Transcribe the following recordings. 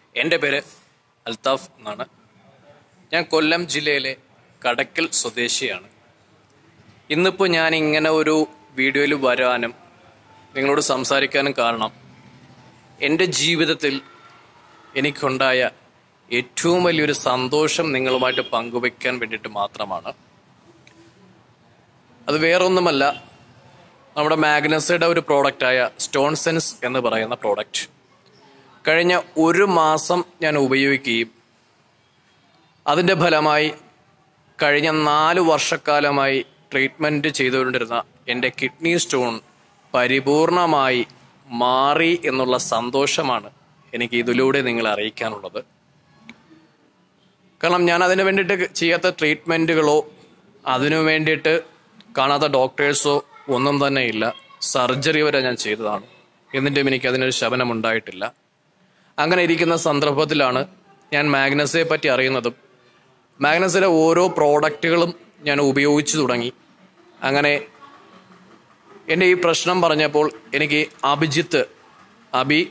എൻ്റെ പേര് അൽത്താഫ് എന്നാണ് ഞാൻ കൊല്ലം ജില്ലയിലെ കടക്കൽ സ്വദേശിയാണ് ഇന്നിപ്പോൾ ഞാൻ ഇങ്ങനെ ഒരു വീഡിയോയിൽ വരാനും നിങ്ങളോട് സംസാരിക്കാനും കാരണം എൻ്റെ ജീവിതത്തിൽ എനിക്കുണ്ടായ ഏറ്റവും വലിയൊരു സന്തോഷം നിങ്ങളുമായിട്ട് പങ്കുവയ്ക്കാൻ വേണ്ടിയിട്ട് മാത്രമാണ് അത് വേറൊന്നുമല്ല നമ്മുടെ മാഗ്നസയുടെ ഒരു പ്രോഡക്റ്റായ സ്റ്റോൺ സെൻസ് എന്ന് പറയുന്ന പ്രോഡക്റ്റ് കഴിഞ്ഞ ഒരു മാസം ഞാൻ ഉപയോഗിക്കുകയും അതിൻ്റെ ഫലമായി കഴിഞ്ഞ നാല് വർഷക്കാലമായി ട്രീറ്റ്മെൻറ്റ് ചെയ്തുകൊണ്ടിരുന്ന എൻ്റെ കിഡ്നി സ്റ്റോൺ പരിപൂർണമായി മാറി എന്നുള്ള സന്തോഷമാണ് എനിക്ക് ഇതിലൂടെ നിങ്ങളെ അറിയിക്കാനുള്ളത് കാരണം ഞാൻ അതിന് വേണ്ടിയിട്ട് ചെയ്യാത്ത ട്രീറ്റ്മെൻറ്റുകളോ അതിനു വേണ്ടിയിട്ട് കാണാത്ത ഡോക്ടേഴ്സോ ഒന്നും തന്നെ ഇല്ല സർജറി വരെ ഞാൻ ചെയ്തതാണ് എന്നിട്ടും എനിക്ക് അതിനൊരു ശമനം ഉണ്ടായിട്ടില്ല അങ്ങനെ ഇരിക്കുന്ന സന്ദർഭത്തിലാണ് ഞാൻ മാഗ്നസയെ പറ്റി അറിയുന്നതും മാഗ്നസിലെ ഓരോ പ്രോഡക്റ്റുകളും ഞാൻ ഉപയോഗിച്ചു തുടങ്ങി അങ്ങനെ എൻ്റെ ഈ പ്രശ്നം പറഞ്ഞപ്പോൾ എനിക്ക് അഭിജിത്ത് അബി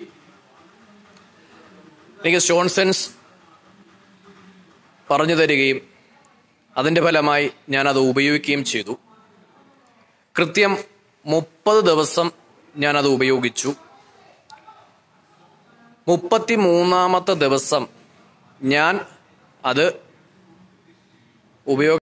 എനിക്ക് സ്റ്റോൺ സെൻസ് പറഞ്ഞു തരികയും അതിൻ്റെ ഫലമായി ഞാനത് ഉപയോഗിക്കുകയും ചെയ്തു കൃത്യം മുപ്പത് ദിവസം ഞാനത് ഉപയോഗിച്ചു മുപ്പത്തി മൂന്നാമത്തെ ദിവസം ഞാൻ അത് ഉപയോഗ